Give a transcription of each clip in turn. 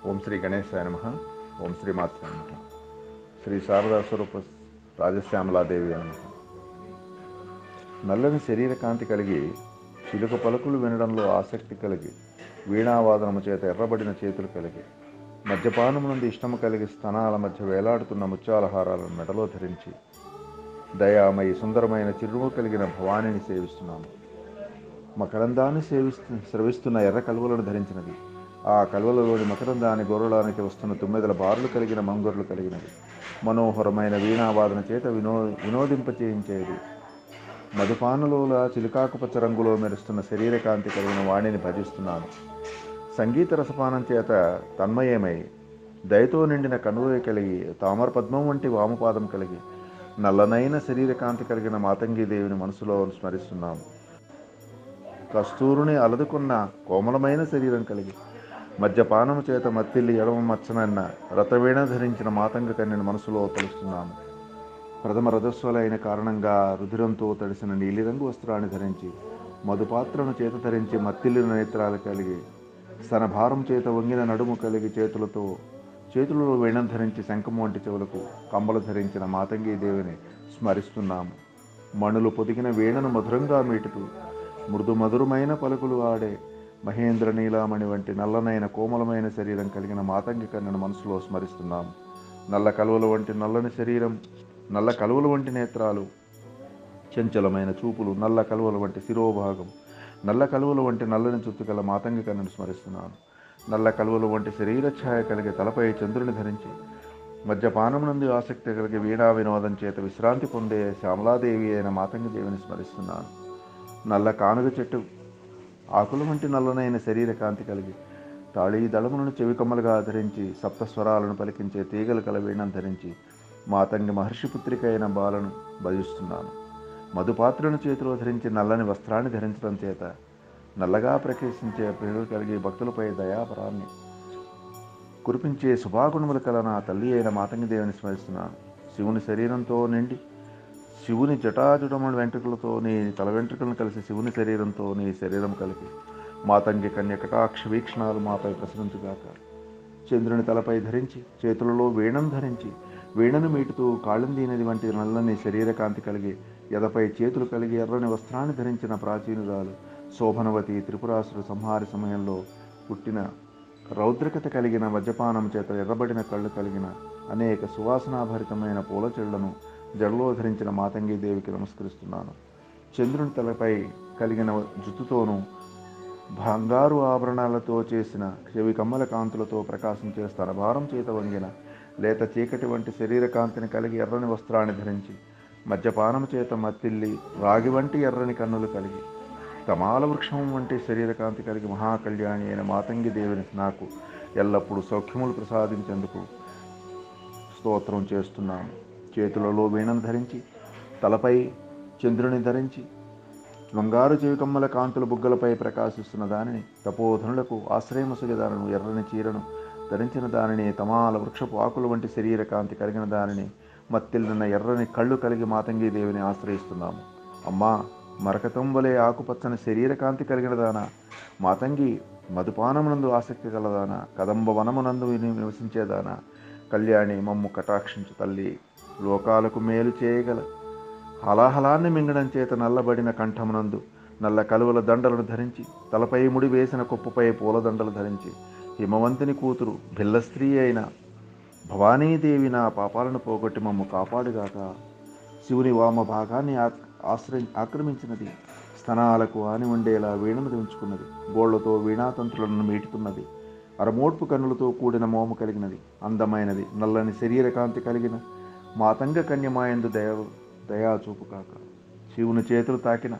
ఓం శ్రీ గణేశాయ నమ ఓం శ్రీ మాత్ర నమ శ్రీ శారదా స్వరూప రాజశ్యామలాదేవి నమ నల్లని శరీర కాంతి కలిగి చిలుక పలుకులు వినడంలో ఆసక్తి కలిగి వీణావాదనము చేత ఎర్రబడిన చేతులు కలిగి మద్యపానము నుండి ఇష్టము కలిగి స్తనాల మధ్య వేలాడుతున్న ముత్యాలహారాలను మెడలో ధరించి దయామయి సుందరమైన చిరుము కలిగిన భవానీని సేవిస్తున్నాము మకరందాన్ని సేవిస్తు స్రవిస్తున్న ఎర్ర కలువలను ధరించినది ఆ కలువలలోని మకరందాన్ని గొర్రడానికి వస్తున్న తుమ్మెదల బారులు కలిగిన మంగొర్లు కలిగినది మనోహరమైన వీణావాదన చేత వినో వినోదింపచేయించేది మధుపానలోల చిలుకాకుపచ్చ రంగులో మెరుస్తున్న శరీరకాంతి కలిగిన వాణిని భజిస్తున్నాను సంగీత రసపానం చేత తన్మయమై దయతో నిండిన కనువే కలిగి తామర పద్మం వంటి వామపాదం కలిగి నల్లనైన శరీరకాంతి కలిగిన మాతంగీదేవిని మనసులో స్మరిస్తున్నాము కస్తూరుని అలదుకున్న కోమలమైన శరీరం కలిగి మద్యపానము చేత మత్తిల్లి ఎడమ మచ్చనన్న రథవీణ ధరించిన మాతంగ కన్యను మనసులో తలుస్తున్నాము ప్రథమ రథస్వలైన కారణంగా రుధిరంతో తడిసిన నీలిరంగు వస్త్రాన్ని ధరించి మధుపాత్రను చేత ధరించి మత్తిల్లిన నేత్రాలు కలిగి స్తనభారం చేత వంగిన నడుము కలిగి చేతులతో చేతులలో వీణం ధరించి శంఖము వంటి చెవులకు కంబలు ధరించిన మాతంగీ దేవిని స్మరిస్తున్నాము మణులు పొదిగిన వీణను మధురంగా మీటుతూ మృదు మధురమైన పలుకులు ఆడే మహేంద్ర నీలామణి వంటి నల్లనైన కోమలమైన శరీరం కలిగిన మాతంగి కన్యను మనసులో స్మరిస్తున్నాము నల్ల కలువల వంటి నల్లని శరీరం నల్ల కలువల వంటి నేత్రాలు చంచలమైన చూపులు నల్ల కలువల వంటి శిరోభాగం నల్ల కలువల వంటి నల్లని చుత్తు గల మాతంగి కన్యను స్మరిస్తున్నాను నల్ల కలువల వంటి శరీర ఛాయ కలిగి తలపై చంద్రుని ధరించి మద్యపానం నుండి ఆసక్తి కలిగి వీణా వినోదం చేత విశ్రాంతి పొందే శ్యామలాదేవి అయిన మాతంగి దేవిని స్మరిస్తున్నాను నల్ల కానుగ చెట్టు ఆకుల వంటి నల్లనైన శరీర కాంతి కలిగి తాళీ దళములను చెవికమ్మలుగా ధరించి సప్తస్వరాలను పలికించే తీగలు కల వీణం ధరించి మాతంగి మహర్షి పుత్రిక అయిన బాలను భజిస్తున్నాను మధుపాత్రను చేతిలో ధరించి నల్లని వస్త్రాన్ని ధరించడం చేత నల్లగా ప్రకాశించే పేరు కలిగి భక్తులపై దయాపరాన్ని కురిపించే శుభాగుణములు కల నా తల్లి అయిన మాతంగి దేవిని స్మరిస్తున్నాను శివుని శరీరంతో నిండి శివుని జటాజుటముల వెంట్రుకలతో నీ తల వెంట్రుకలను కలిసి శివుని శరీరంతో నీ శరీరం కలిపి మాతంగి కన్య కటాక్ష వీక్షణాలు మాపై ప్రసరించుగాక చంద్రుని తలపై ధరించి చేతులలో వీణం ధరించి వీణను మీటుతూ కాళింది నది వంటి నల్లని శరీరకాంతి కలిగి ఎదపై చేతులు కలిగి ఎర్రని వస్త్రాన్ని ధరించిన ప్రాచీనురాలు శోభనవతి త్రిపురాసురు సంహార సమయంలో పుట్టిన రౌద్రికత కలిగిన వజ్రపానం చేత ఎర్రబడిన కళ్ళు కలిగిన అనేక సువాసనాభరితమైన పూల చెళ్లను జడలో ధరించిన మాతంగి దేవికి నమస్కరిస్తున్నాను చంద్రుని తలపై కలిగిన జుత్తుతోనూ బంగారు ఆభరణాలతో చేసిన చెవి కమ్మల కాంతులతో ప్రకాశించే స్తనభారం చేత వంగిన లేత చీకటి వంటి శరీర కాంతిని కలిగి ఎర్రని వస్త్రాన్ని ధరించి మద్యపానం చేత మత్తిల్లి రాగి వంటి ఎర్రని కన్నులు కలిగి కమాల వృక్షం వంటి శరీరకాంతి కలిగి మహాకళ్యాణి అయిన మాతంగి దేవిని నాకు ఎల్లప్పుడూ సౌఖ్యములు ప్రసాదించేందుకు స్తోత్రం చేస్తున్నాను చేతులలో వీణను ధరించి తలపై చంద్రుని ధరించి బంగారు చెవికమ్మల కాంతుల బుగ్గలపై ప్రకాశిస్తున్న దానిని తపోధనులకు ఆశ్రయముసగదానను ఎర్రని చీరను ధరించిన దానిని తమాల వృక్షపు ఆకుల వంటి శరీర కాంతి కలిగిన దానిని మత్తిల్లిన ఎర్రని కళ్ళు కలిగి మాతంగి దేవిని ఆశ్రయిస్తున్నాము అమ్మా మరకతం వలె ఆకుపచ్చని శరీర కాంతి కలిగిన దాన మాతంగి మధుపానమునందు ఆసక్తి గలదాన కదంబ వనమునందు నివసించేదాన కళ్యాణి మమ్ము కటాక్షించు తల్లి లోకాలకు మేలు చేయగల హలాహలాన్ని మింగడం చేత నల్లబడిన కంఠమునందు నల్ల కలువల దండలను ధరించి తలపై ముడి వేసిన కుప్పపై పూలదండలు ధరించి హిమవంతుని కూతురు భిల్ల స్త్రీ అయిన భవానీదేవి నా పాపాలను పోగొట్టి మమ్ము కాపాడుగాక శివుని వామ భాగాన్ని ఆశ్రయి ఆక్రమించినది స్తనాలకు ఆని ఉండేలా వీణను దించుకున్నది గోళ్లతో వీణాతంత్రులను మీటుతున్నది అరమోడ్పు కన్నులతో కూడిన మోము కలిగినది అందమైనది నల్లని శరీర కాంతి కలిగిన మాతంగ కన్యమాయందు దయ దయా చూపు కాక శివుని చేతులు తాకిన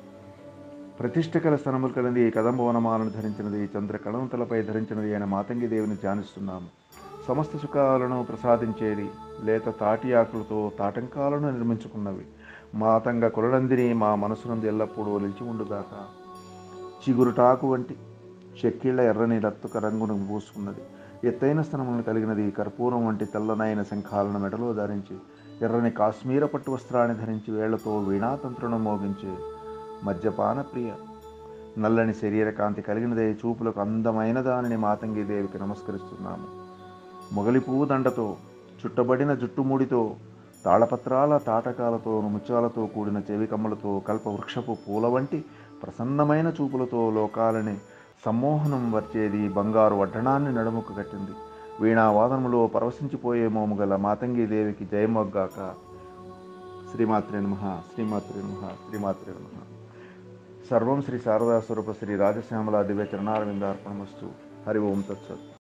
ప్రతిష్ట కల స్థనములు కలింది ఈ కదంబవనమాలను ధరించినది చంద్ర కళంతలపై ధరించినది అయిన మాతంగి దేవిని ధ్యానిస్తున్నాము సమస్త సుఖాలను ప్రసాదించేది లేత తాటి ఆకులతో తాటంకాలను నిర్మించుకున్నవి మాతంగ కులనందిని మా మనసునందు ఎల్లప్పుడూ నిలిచి ఉండుగాక చిగురుటాకు వంటి చెక్కిళ్ళ ఎర్రని రక్తుక రంగును పూసుకున్నది ఎత్తైన స్థనములను కలిగినది కర్పూరం వంటి తెల్లనైన శంఖాలను మెడలో ధరించి ఎర్రని కాశ్మీర పట్టు వస్త్రాన్ని ధరించి వేళ్లతో వీణాతంత్రును మోగించే మద్యపాన ప్రియ నల్లని శరీర కాంతి కలిగినదే చూపులకు అందమైన దానిని మాతంగి దేవికి నమస్కరిస్తున్నాము మొగలి పువ్వు దండతో చుట్టబడిన జుట్టుముడితో తాళపత్రాల తాటకాలతో ముత్యాలతో కూడిన చెవి కమ్మలతో కల్ప వృక్షపు పూల వంటి ప్రసన్నమైన చూపులతో లోకాలని సమ్మోహనం వచ్చేది బంగారు వడ్డణాన్ని నడుముకు కట్టింది వీణావాదనములో పరవశించిపోయే మోము గల మాతంగి దేవికి జయమొగ్గాక శ్రీమాత్రే నమ శ్రీమాత్రే నమ శ్రీమాత్రే నమ సర్వం శ్రీ శారదా స్వరూప శ్రీ రాజశ్యామల దివ్య చరణారవిందార్పణమస్తు హరి ఓం తత్సత్